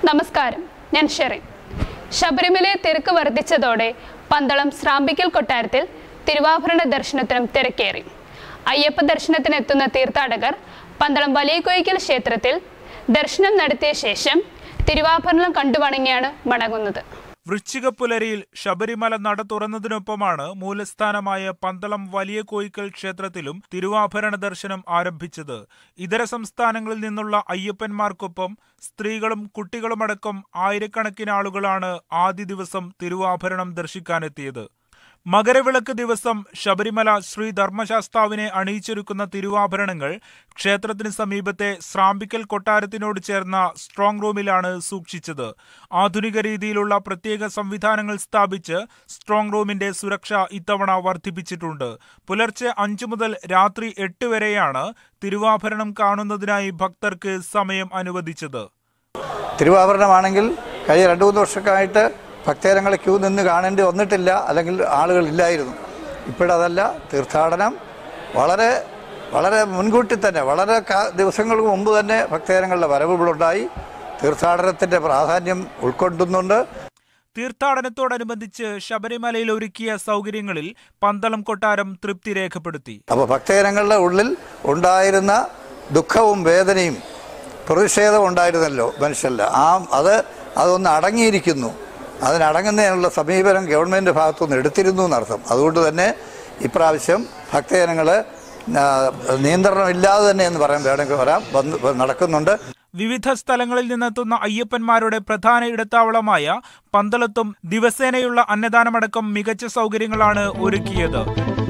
നമസ്കാരം ഞാൻ ഷെറിൻ ശബരിമലയെ തിരക്ക് വർദ്ധിച്ചതോടെ പന്തളം ശ്രാമ്പിക്കൽ കൊട്ടാരത്തിൽ തിരുവാഭരണ ദർശനത്തിനും തിരക്കേറി അയ്യപ്പ ദർശനത്തിനെത്തുന്ന തീർത്ഥാടകർ പന്തളം വലിയ കോയിക്കൽ ക്ഷേത്രത്തിൽ ദർശനം നടത്തിയ ശേഷം തിരുവാഭരണം കണ്ടുവണങ്ങിയാണ് മടങ്ങുന്നത് വൃശ്ചിക പുലരിയിൽ ശബരിമല നട തുറന്നതിനൊപ്പമാണ് മൂലസ്ഥാനമായ പന്തളം വലിയ കോയിക്കൽ ക്ഷേത്രത്തിലും തിരുവാഭരണ ദർശനം ആരംഭിച്ചത് ഇതര സംസ്ഥാനങ്ങളിൽ നിന്നുള്ള അയ്യപ്പന്മാർക്കൊപ്പം സ്ത്രീകളും കുട്ടികളുമടക്കം ആയിരക്കണക്കിന് ആളുകളാണ് ആദ്യ ദിവസം തിരുവാഭരണം ദർശിക്കാനെത്തിയത് മകരവിളക്ക് ദിവസം ശബരിമല ശ്രീ ധർമ്മശാസ്താവിനെ അണിയിച്ചൊരുക്കുന്ന തിരുവാഭരണങ്ങൾ ക്ഷേത്രത്തിന് സമീപത്തെ ശ്രാമ്പിക്കൽ കൊട്ടാരത്തിനോട് ചേർന്ന സ്ട്രോങ് റൂമിലാണ് സൂക്ഷിച്ചത് ആധുനിക രീതിയിലുള്ള പ്രത്യേക സംവിധാനങ്ങൾ സ്ഥാപിച്ച് സ്ട്രോങ് റൂമിന്റെ സുരക്ഷ ഇത്തവണ വർദ്ധിപ്പിച്ചിട്ടുണ്ട് പുലർച്ചെ അഞ്ചു മുതൽ രാത്രി എട്ട് വരെയാണ് തിരുവാഭരണം കാണുന്നതിനായി ഭക്തർക്ക് സമയം അനുവദിച്ചത് തിരുവാഭരണമാണെങ്കിൽ കഴിഞ്ഞ രണ്ട് മൂന്ന് വർഷക്കായിട്ട് ഭക്തജനങ്ങളെ ക്യൂ നിന്ന് കാണേണ്ടി വന്നിട്ടില്ല അല്ലെങ്കിൽ ആളുകളില്ലായിരുന്നു ഇപ്പോഴതല്ല തീർത്ഥാടനം വളരെ വളരെ മുൻകൂട്ടി തന്നെ വളരെ കാ- ദിവസങ്ങൾക്ക് മുമ്പ് തന്നെ ഭക്തജനങ്ങളുടെ വരവ് ഇവിടെ ഉണ്ടായി തീർത്ഥാടനത്തിൻ്റെ പ്രാധാന്യം ഉൾക്കൊണ്ടുന്നുണ്ട് തീർത്ഥാടനത്തോടനുബന്ധിച്ച് ശബരിമലയിൽ ഒരുക്കിയ സൗകര്യങ്ങളിൽ പന്തളം കൊട്ടാരം തൃപ്തി രേഖപ്പെടുത്തി അപ്പോൾ ഭക്തജനങ്ങളുടെ ഉള്ളിൽ ഉണ്ടായിരുന്ന ദുഃഖവും വേദനയും പ്രതിഷേധവും ഉണ്ടായിരുന്നല്ലോ മനുഷ്യരിൽ ആ അത് അതൊന്ന് അടങ്ങിയിരിക്കുന്നു അതിനടങ്ങുന്നതിനുള്ള സമീപനം ഗവൺമെൻറ് ഭാഗത്തുനിന്ന് എടുത്തിരുന്നു എന്നർത്ഥം അതുകൊണ്ട് തന്നെ ഇപ്രാവശ്യം ഭക്തജനങ്ങൾ നിയന്ത്രണമില്ലാതെ തന്നെ എന്ന് പറയാൻ വേണമെങ്കിൽ വരാം വന്ന് നടക്കുന്നുണ്ട് വിവിധ സ്ഥലങ്ങളിൽ നിന്നെത്തുന്ന അയ്യപ്പന്മാരുടെ പ്രധാന ഇടത്താവളമായ പന്തളത്തും ദിവസേനയുള്ള അന്നദാനമടക്കം മികച്ച സൗകര്യങ്ങളാണ് ഒരുക്കിയത്